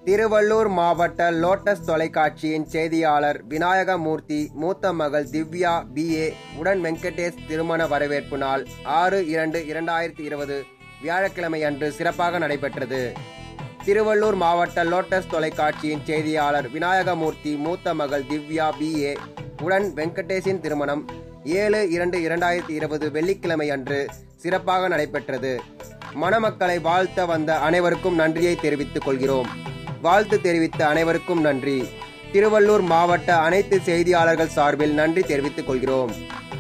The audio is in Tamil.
திருவள்ளூர் மாவட்ட லோட்டஸ் தொலைக்காட்சியின் செய்தியாளர் விநாயகமூர்த்தி மூத்த மகள் திவ்யா பிஏ உடன் வெங்கடேஷ் திருமண வரவேற்பு நாள் ஆறு இரண்டு இரண்டாயிரத்தி இருபது வியாழக்கிழமை அன்று சிறப்பாக நடைபெற்றது திருவள்ளூர் மாவட்ட லோட்டஸ் தொலைக்காட்சியின் செய்தியாளர் விநாயகமூர்த்தி மூத்த மகள் திவ்யா பிஏ உடன் வெங்கடேஷின் திருமணம் ஏழு இரண்டு இரண்டாயிரத்தி இருபது வெள்ளிக்கிழமை அன்று சிறப்பாக நடைபெற்றது மணமக்களை வாழ்த்த வந்த அனைவருக்கும் நன்றியை தெரிவித்துக் கொள்கிறோம் வாழ்த்து தெரிவித்த அனைவருக்கும் நன்றி திருவள்ளூர் மாவட்ட அனைத்து செய்தியாளர்கள் சார்பில் நன்றி தெரிவித்துக் கொள்கிறோம்